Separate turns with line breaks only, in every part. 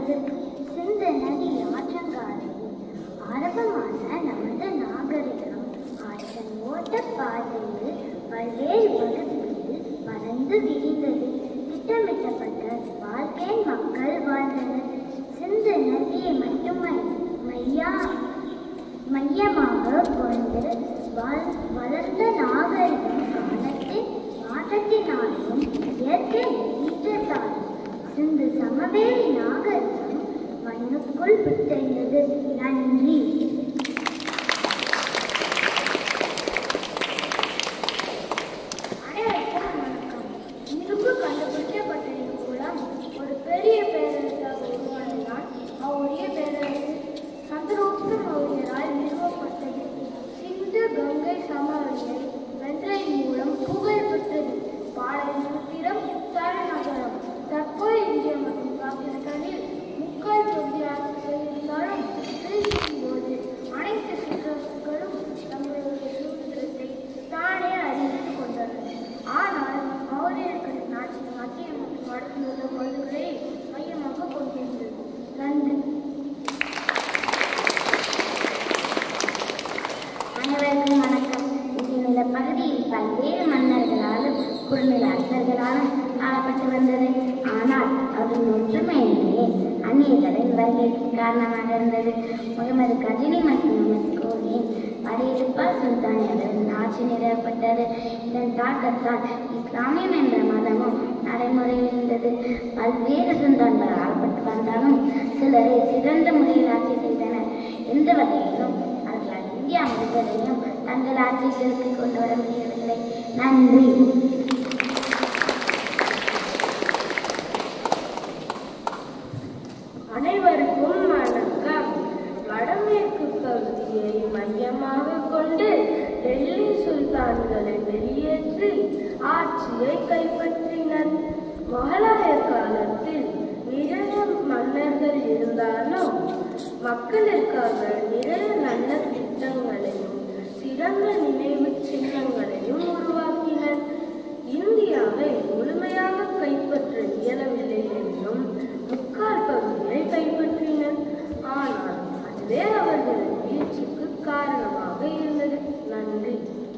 வந்தது சிந்து நதி ஆற்றங்காலையில் ஆரம்பமான நமது நாகரிகம் ஆற்றன் ஓட்ட பாதையில் பல்வேறு பகுதிகளில் பறந்து விரிந்தது திட்டமிட்டப்பட்ட வாழ்க்கையின் மக்கள் வாழ்ந்தனர் சிந்து நதியை மட்டுமே மையா மையமாக கொண்டு வாழ் வளர்ந்த நாகரிகம் காலத்தின் மாற்றத்தினாலும் இயற்கை ஈற்றத்தாலும் சிந்து சமவெளி நாகரிகம் மண்ணுக்குள் புத்தறிந்தது நன்றி அனைவருக்கும் வணக்கம் இரும்பு கண்டுபிடிக்கப்பட்டதன் மூலம் ஒரு பெரிய பேரரசாக உருவானதுதான் மௌரிய பேரரசு சந்திரகுப்த மௌரியரால் நிறுவப்பட்டது சிந்து கங்கை சமவெளியை வென்றதன் மூலம் புகழ் பெற்றது பாளையத்திரம் உத்தார நகரம் தற்போது இந்தியா மற்றும் பாகிஸ்தானில் முக்கால் பகுதியாக இருந்தாலும் பிரிவின் போது அனைத்து சிற்றரசுகளும் தங்களுடைய சுதந்திரத்தை தானே அறிந்து கொண்டனர் ஆனால் மௌரியர்களின் ஆட்சி மத்திய மற்றும் வடக்கில் உள்ள பகுதிகளை மையமாக கொண்டிருந்தது நன்றி
அனைவருக்கும் வணக்கம் இன்று இந்த பகுதியில் பல்வேறு மன்னர்களாலும் குறுநில அரசர்களாலும் ஆளப்பட்டு வந்தது ஆனால் அவரின் ஒற்றுமையிலேயே அந்நியர்களின் வருகைக்கு காரணமாக இருந்தது முகமது கஜினி மற்றும் முகமது கோரியின் படையெடுப்பால் சுல்தானியர்களின் ஆட்சி நிறுவப்பட்டது இதன் தாக்கத்தால் இஸ்லாமியம் என்ற மதமும் நடைமுறையில் இருந்தது பல்வேறு சுல்தான்கள் ஆளப்பட்டு வந்தாலும் சிலரை சிறந்த முறையில் ஆட்சி செய்தனர் எந்த வகையிலும் அவர்களால் இந்தியா முழுவதையும் தங்கள் ஆட்சிகளுக்கு கொண்டு வர முடியவில்லை நன்றி
அனைவருக்கும் வணக்கம் வடமேற்கு பகுதியை மையமாக கொண்டு டெல்லி சுல்தான்களை வெளியேற்றி ஆட்சியை கைப்பற்றினர் முகலாய காலத்தில் நிறைய மன்னர்கள் இருந்தாலும் மக்களுக்காக நிறைய நல்ல திட்டங்களையும் சிறந்த நினைவு சின்னங்களையும் உருவாக்கினர் இந்தியாவை முழுமையாக கைப்பற்ற இயலவில்லை என்றும் முக்கால் பகுதியை கைப்பற்றினர் ஆனால் அதுவே அவர்களின் வீழ்ச்சிக்கு காரணமாக இருந்தது நன்றி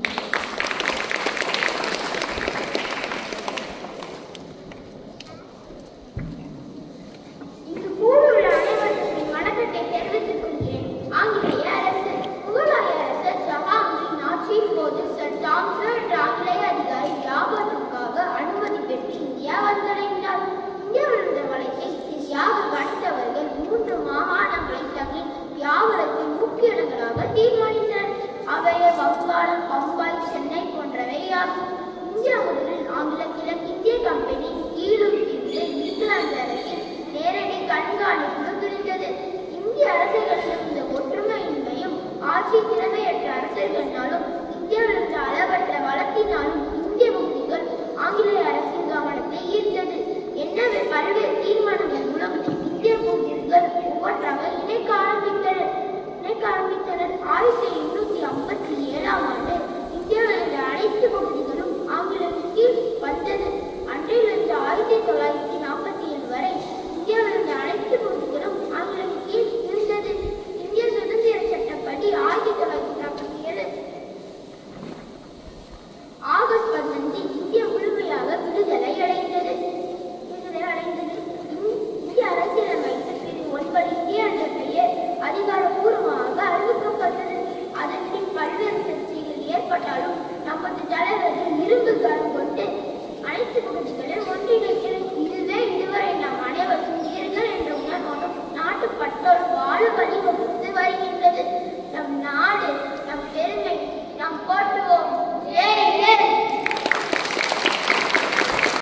இங்கு கூடியுள்ள அனைவருக்கும் வணக்கத்தை தெரிவித்துக் கொள்கிறேன் ஆங்கிலேய அரசு முகலாய அரசர் ஜஹாங்கீரின் ஆட்சியின் போது சர் டாம்சர் என்ற ஆங்கிலேய அதிகாரி வியாபாரத்திற்காக அனுமதி பெற்று இந்தியா வந்தடைந்தார் இந்தியாவில் இருந்த வழக்கை இந்தியாவுக்கு அடுத்தவர்கள் மூன்று மாகாணங்களை தங்கி வியாபாரத்தின் முக்கிய இடங்களாக தீர்மானித்தனர் அவையே வங்காளம் பம்பாய் சென்னை போன்றவை ஆகும் இந்தியா முதலில் ஆங்கில கிழக்கிந்திய கம்பெனி ஈழூர் இருந்து இங்கிலாந்து வரையில் நேரடி கண்காணிப்பு இருந்தது இந்திய அரசுகளில் இருந்த ஒற்றுமையின்மையும் ஆட்சி திறமையற்ற அரசர்களாலும் இந்தியாவில் இருந்த அளவற்ற வளத்தினாலும் இந்திய முக்திகள் ஆங்கிலேய அரசின் கவனத்தை ஈர்த்தது எனவே பல்வேறு தீர்மானங்கள் மூலம் இந்திய முக்திகள் ஒவ்வொன்றாக இணைக்க ஆரம்பித்தனர் இணைக்க ஆரம்பித்தனர் ஆயிரத்தி எண்ணூத்தி ஐம்பத்தி ஏழாம் ஆண்டு இந்தியாவில் இருந்த அனைத்து பகுதிகளும் ஆங்கிலத்தின் கீழ் வந்தது அன்றிலிருந்து ஆயிரத்தி தொள்ளாயிரத்தி நாற்பத்தி ஏழு வரை இந்தியாவில் இருந்த அனைத்து பகுதிகளும் ஆங்கிலத்தின் கீழ் இருந்தது இந்திய சுதந்திர சட்டப்படி ஆயிரத்தி தொள்ளாயிரத்தி நாற்பத்தி ஏழு ஆகஸ்ட் பதினஞ்சு இந்தியா முழுமையாக விடுதலை அடைந்தது விடுதலை அடைந்தது இந்~ இந்திய அரசியலமைப்பு பிரிவு ஒன்பது இந்தியா என்ற பெயர் அதிகாரப்பூர்வமாக அறிவிக்கப்பட்டது அதன் பின் பல்வேறு சர்ச்சைகள் ஏற்பட்டாலும் நமது தலைவர்கள் இரும்பு கரம் கொண்டு அனைத்து பகுதிகளையும்